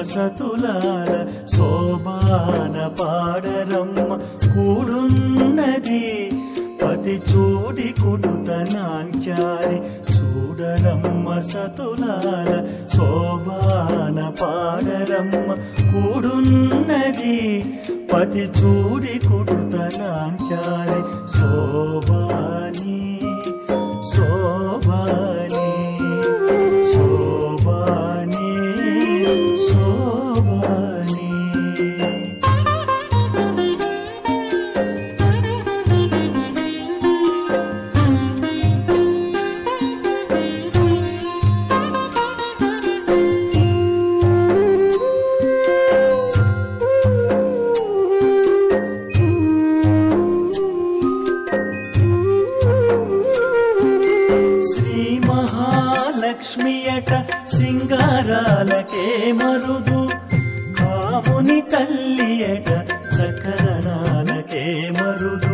సతులాల శోభాన పాడరమ్మ కూడున్నది పతి చూడి కుడుతనాంచారి చూడరమ్మ సతులాల శోభాన పాడరమ్మ కూడున్నది పతి చూడి కుడుతనాంచారి శోభాని శోభాని శోభాని శోభాని శ్రీ మహాలక్ష్మియట సింగారాలకే మరుదు కాముని తల్లియట సకరణాలకే మరుదు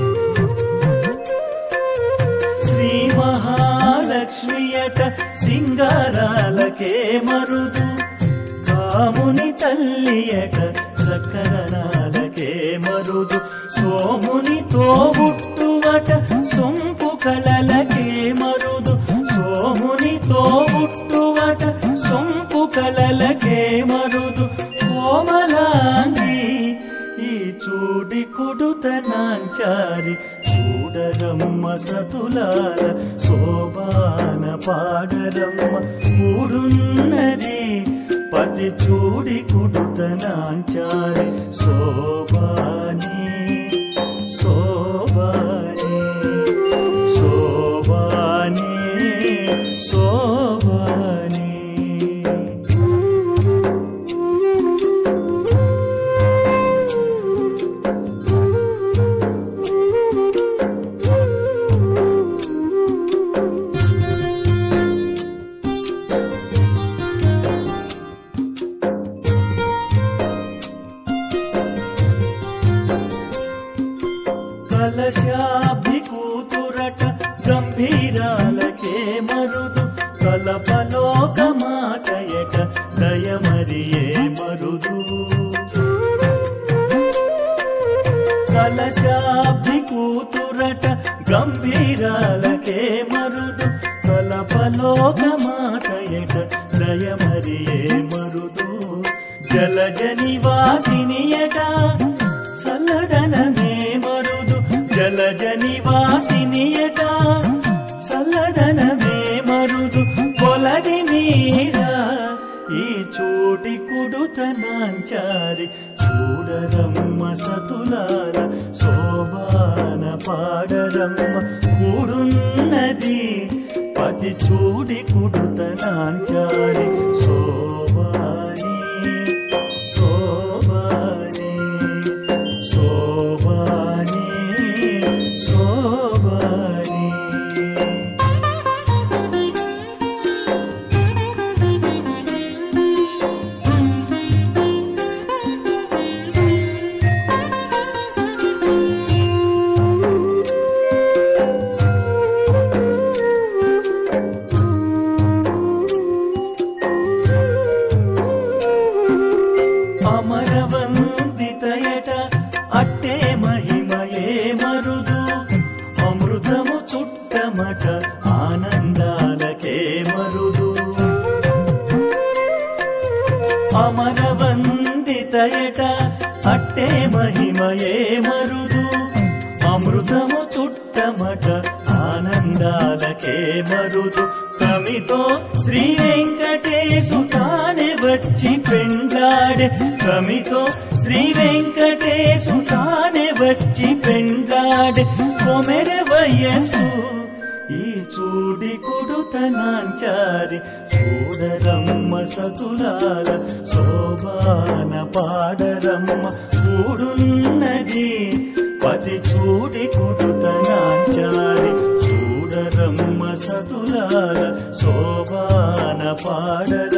శ్రీ మహాలక్ష్మియట సింగారాలకే మరుదు కాముని తల్లియట సకరణాలకే మరుదు సోముని తోబుట్టువట సొంపు కళలకే మరుదు సోముని తోబుట్టువట సొంపు కళలకే మరుదు కోమలాంగి ఈ చూడి కుడుతనాంచారి చూడరమ్మ సతులాల శోభాన పాడరమ్మ కూడున్నది పతి చూడి కుడుతనాంచారి శోభాని శోభాని శోభాని శోభాని కలశాభి కూతురట గంభీరాలకే మరుదు కలపలోక మాతయట దయమరియే మరుదు కలశాభి కూతురట గంభీరాలకే మరుదు కలపలోక మాతయట దయమరియే మరుదు జలజ నివాసినియట చల్లదనమే మరుదు జలజ నివాసినియట చల్లదనమే మరుదు కొలది మీరా ఈ చోటి కుడుతనాంచారి చూడరమ్మ సతులాల శోభాన పాడరమ్మ కూడున్నది పతి చూడి కుడుతనాంచారి శోభాని శోభాని శోభాని శోభాని అమరవందితయట అట్టే మహిమయే మరుదు అమృతము చుట్టమట ఆనందాలకే మరుదు అమరవందితయట అట్టే మహిమయే మరుదు అమృతము చుట్టమట ఆనందాలకే మరుదు కమితో శ్రీ వెంకటేశు తానే వచ్చి పెండ్లాడే కమితో శ్రీ వెంకటేశు తానే వచ్చి పెండ్లాడే కొమెరె వయస్సు ఈ చూడి కుడుతనాంచారి చూడరమ్మ సతులాల శోభాన పాడరమ్మ కూడున్నది పతి చూడి కుడుతనాంచారి చూడరమ్మ సతులాల శోభాన పాడరమ్మ